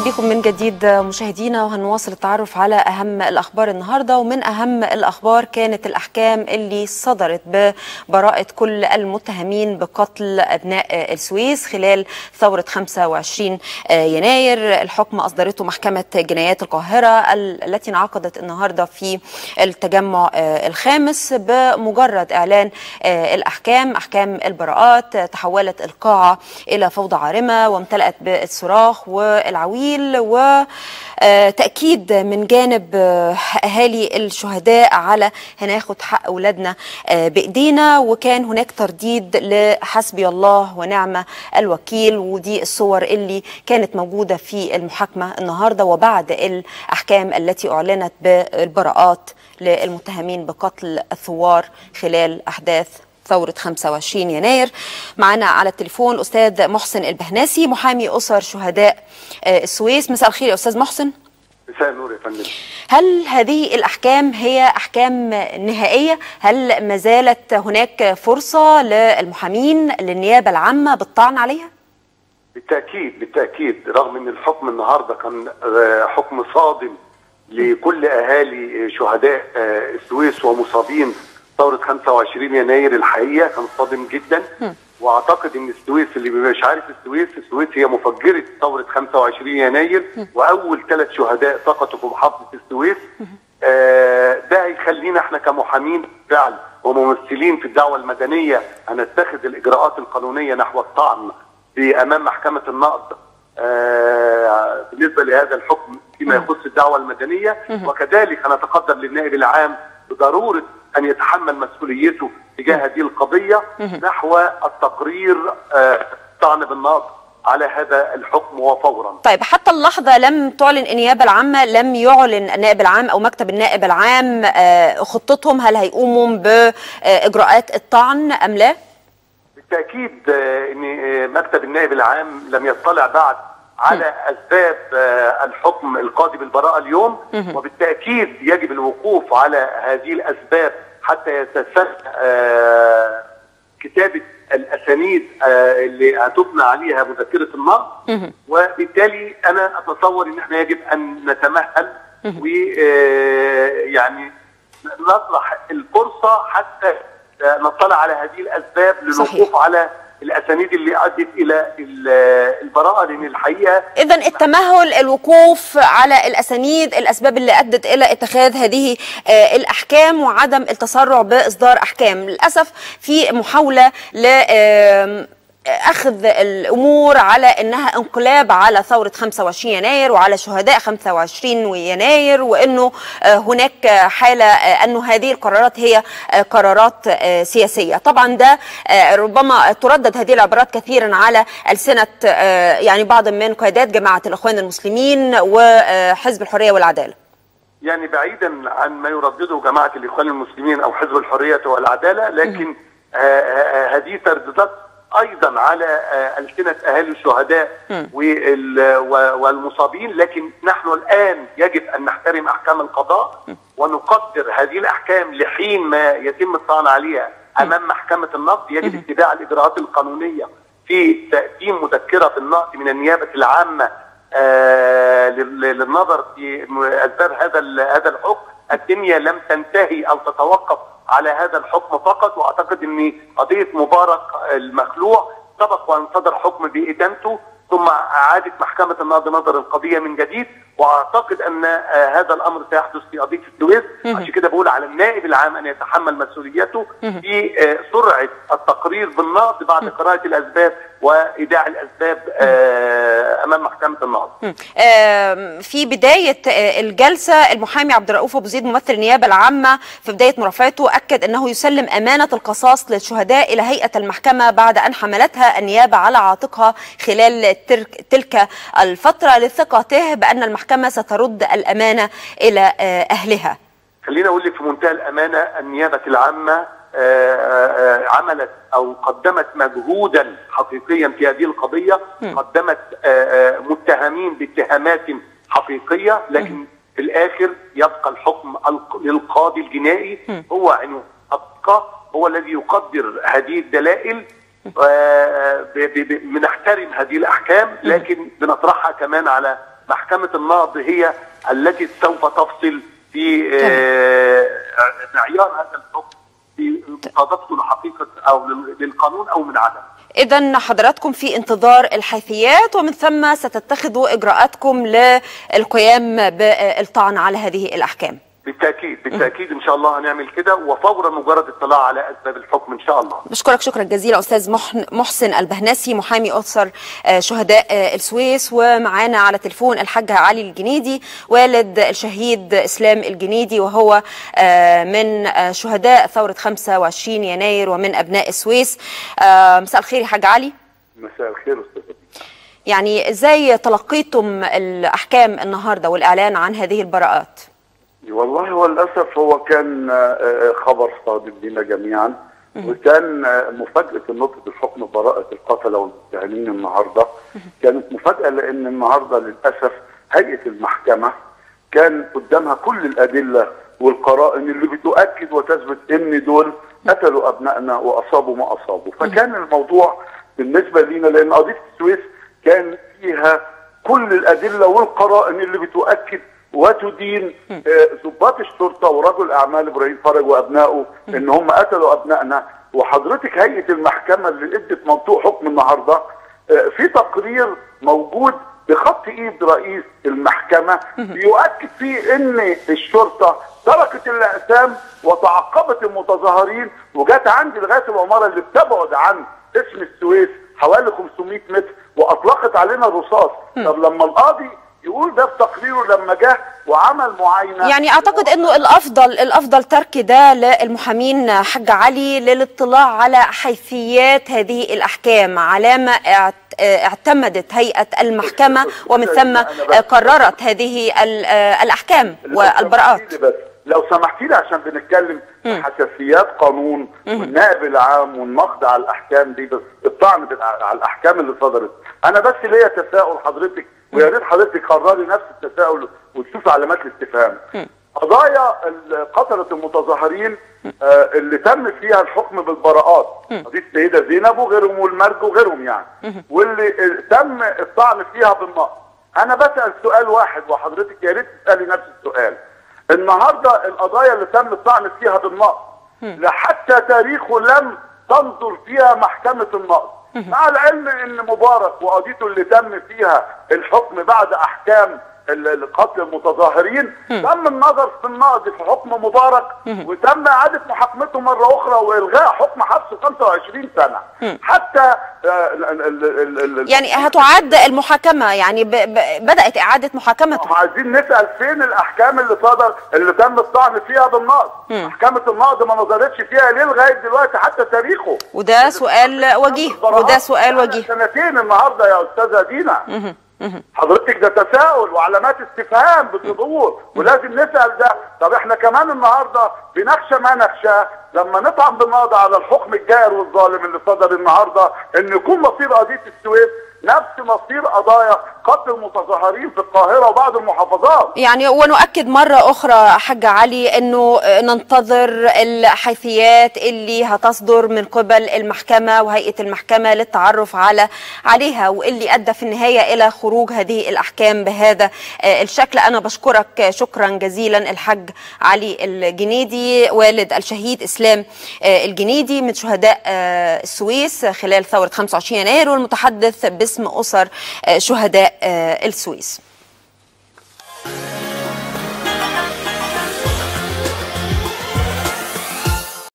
بكم من جديد مشاهدينا وهنواصل التعرف على أهم الأخبار النهاردة ومن أهم الأخبار كانت الأحكام اللي صدرت ببراءة كل المتهمين بقتل أبناء السويس خلال ثورة 25 يناير الحكم أصدرته محكمة جنايات القاهرة التي انعقدت النهاردة في التجمع الخامس بمجرد إعلان الأحكام أحكام البراءات تحولت القاعة إلى فوضى عارمة وامتلأت بالصراخ والعويل وتأكيد من جانب أهالي الشهداء على هناخد حق أولادنا بإيدينا وكان هناك ترديد لحسبي الله ونعم الوكيل ودي الصور اللي كانت موجودة في المحاكمة النهاردة وبعد الأحكام التي أعلنت بالبراءات للمتهمين بقتل الثوار خلال أحداث ثورة 25 يناير معنا على التليفون أستاذ محسن البهناسي محامي أسر شهداء السويس مساء الخير يا أستاذ محسن مساء النور يا فندم هل هذه الأحكام هي أحكام نهائية؟ هل ما زالت هناك فرصة للمحامين للنيابة العامة بالطعن عليها؟ بالتأكيد بالتأكيد رغم أن الحكم النهاردة كان حكم صادم لكل أهالي شهداء السويس ومصابين ثورة 25 يناير الحقيقة كان صادم جدا واعتقد ان السويس اللي مش عارف السويس السويس هي مفجرة ثورة 25 يناير واول ثلاث شهداء سقطوا في محافظة السويس آه ده هيخلينا احنا كمحامين فعل وممثلين في الدعوة المدنية هنتخذ الاجراءات القانونية نحو الطعن في امام محكمة النقض آه بالنسبة لهذا الحكم فيما يخص الدعوة المدنية وكذلك هنتقدم للنائب العام بضرورة ان يتحمل مسؤوليته تجاه هذه القضيه نحو التقرير الطعن بالنقض على هذا الحكم وفورا. طيب حتى اللحظه لم تعلن النيابه العامه لم يعلن النائب العام او مكتب النائب العام خطتهم هل هيقوموا باجراءات الطعن ام لا؟ بالتاكيد ان مكتب النائب العام لم يطلع بعد على اسباب الحكم القاضي بالبراءه اليوم وبالتاكيد يجب الوقوف على هذه الاسباب حتى يتسنى كتابه الاسانيد اللي هتبنى عليها مذكره النقد وبالتالي انا اتصور ان احنا يجب ان نتمهل ويعني نطرح الفرصه حتى نطلع على هذه الاسباب للوقوف على الاسانيد اللي ادت الى البراءه لان الحقيقه اذا التمهل الوقوف على الاسانيد الاسباب اللي ادت الى اتخاذ هذه الاحكام وعدم التسرع باصدار احكام للاسف في محاوله ل اخذ الامور على انها انقلاب على ثوره 25 يناير وعلى شهداء 25 يناير وانه هناك حاله انه هذه القرارات هي قرارات سياسيه طبعا ده ربما تردد هذه العبارات كثيرا على السنه يعني بعض من قيادات جماعه الاخوان المسلمين وحزب الحريه والعداله يعني بعيدا عن ما يردده جماعه الاخوان المسلمين او حزب الحريه والعداله لكن هذه ترددات ايضا على السنه اهالي الشهداء والمصابين لكن نحن الان يجب ان نحترم احكام القضاء ونقدر هذه الاحكام لحين ما يتم الطعن عليها امام محكمه النقد يجب اتباع الاجراءات القانونيه في تقديم مذكره النقد من النيابه العامه للنظر في اسباب هذا هذا الحكم الدنيا لم تنتهي او تتوقف على هذا الحكم فقط واعتقد ان قضيه مبارك المخلوع سبق وان صدر حكم بادانته ثم اعادت محكمه النقض نظر القضيه من جديد واعتقد ان هذا الامر سيحدث في قضيه السويس عشان كده بقول على النائب العام ان يتحمل مسؤوليته في سرعه التقرير بالنقض بعد قراءه الاسباب وايداع الاسباب امام محكمه النقض. في بدايه الجلسه المحامي عبد الرؤوف ابو زيد ممثل النيابه العامه في بدايه مرافعته اكد انه يسلم امانه القصاص للشهداء الى هيئه المحكمه بعد ان حملتها النيابه على عاتقها خلال تلك الفتره لثقته بان المحكمه سترد الامانه الى اهلها. خليني اقول لك في منتهى الامانه النيابه العامه عملت او قدمت مجهودا حقيقيا في هذه القضيه قدمت متهمين باتهامات حقيقيه لكن في الاخر يبقى الحكم للقاضي الجنائي هو عنوان هو الذي يقدر هذه الدلائل بنحترم هذه الاحكام لكن بنطرحها كمان على محكمه النقض هي التي سوف تفصل في آه، معيار هذا الحكم في مصادقته لحقيقه او للقانون او من عدمه. إذا حضراتكم في انتظار الحيثيات ومن ثم ستتخذوا إجراءاتكم للقيام بالطعن على هذه الأحكام بالتاكيد بالتاكيد ان شاء الله هنعمل كده وفورا مجرد اطلاع على اسباب الحكم ان شاء الله بشكرك شكرا جزيلا استاذ محن- محسن البهنسي محامي اسر آه، شهداء آه، السويس ومعانا على تليفون الحاج علي الجنيدي والد الشهيد اسلام الجنيدي وهو آه، من آه، شهداء ثوره 25 يناير ومن ابناء السويس آه، مساء الخير يا حاج علي مساء الخير استاذ يعني ازاي تلقيتم الاحكام النهارده والاعلان عن هذه البراءات والله هو للاسف هو كان آه، خبر صادم لنا جميعا وكان آه، مفاجاه النطق بحكم براءه القتله والمتهمين النهارده كانت مفاجاه لان النهارده للاسف هيئه المحكمه كان قدامها كل الادله والقرائن اللي بتؤكد وتثبت ان دول قتلوا ابنائنا واصابوا ما اصابوا فكان الموضوع بالنسبه لنا لان قضيه السويس كان فيها كل الادله والقرائن اللي بتؤكد وتدين آه، ضباط الشرطه ورجل اعمال ابراهيم فرج وابنائه ان هم قتلوا ابنائنا وحضرتك هيئه المحكمه اللي ادت منطوق حكم النهارده آه، في تقرير موجود بخط ايد رئيس المحكمه بيؤكد فيه ان الشرطه تركت الاقسام وتعقبت المتظاهرين وجت عندي لغايه العماره اللي بتبعد عن اسم السويس حوالي 500 متر واطلقت علينا الرصاص طب لما القاضي يقول ده في تقريره لما جه وعمل معاينه يعني اعتقد انه الافضل الافضل ترك ده للمحامين حاج علي للاطلاع على حيثيات هذه الاحكام على ما اعت- اعتمدت هيئه المحكمه ومن ثم قررت هذه ال- الاحكام لو والبراءات سمحتي لي بس لو سمحتي لي عشان بنتكلم في حساسيات قانون والنائب العام والنقد على الاحكام دي بس الطعن بال- على الاحكام اللي صدرت انا بس ليا تساؤل حضرتك ويا ريت حضرتك قرري نفس التساؤل وتشوف علامات الاستفهام قضايا ال- قتلة المتظاهرين آه، اللي تم فيها الحكم بالبراءات قضيه السيده زينب وغيرهم والمرج وغيرهم يعني واللي آه، تم الطعن فيها بالنقد انا بسال سؤال واحد وحضرتك يا ريت تسالي نفس السؤال النهارده القضايا اللي تم الطعن فيها بالنقد لحتى تاريخه لم تنظر فيها محكمه النقد مع العلم ان مبارك وقضيته اللي تم فيها الحكم بعد احكام ال- ال- قتل المتظاهرين تم النظر في النقد في حكم مبارك وتم اعاده محاكمته مره اخرى والغاء حكم حبس 25 سنه حتى آه، ال- ال- ال- ال- ال- يعني هتعد المحاكمه يعني ب ب بدات اعاده محاكمته عايزين نسال فين الاحكام اللي صدر اللي تم الطعن فيها بالنقد محكمه النقد ما نظرتش فيها ليه لغايه دلوقتي حتى تاريخه وده سؤال وجيه وده سؤال وجيه سنتين النهارده يا استاذه دينا حضرتك ده تساؤل وعلامات استفهام بتدور ولازم نسال ده طب احنا كمان النهارده بنخشى ما نخشاه لما نطعن بالنقض على الحكم الجائر والظالم اللي صدر النهارده ان يكون مصير قضيه السويس نفس مصير قضايا قتل المتظاهرين في القاهره وبعض المحافظات يعني ونؤكد مرة أخرى حاج علي أنه ننتظر الحيثيات اللي هتصدر من قبل المحكمة وهيئة المحكمة للتعرف على عليها واللي أدى في النهاية إلى خروج هذه الأحكام بهذا آه، الشكل أنا بشكرك شكرا جزيلا الحاج علي الجنيدي والد الشهيد إسلام آه، الجنيدي من شهداء آه، السويس خلال ثورة 25 يناير والمتحدث باسم أسر آه، شهداء آه، السويس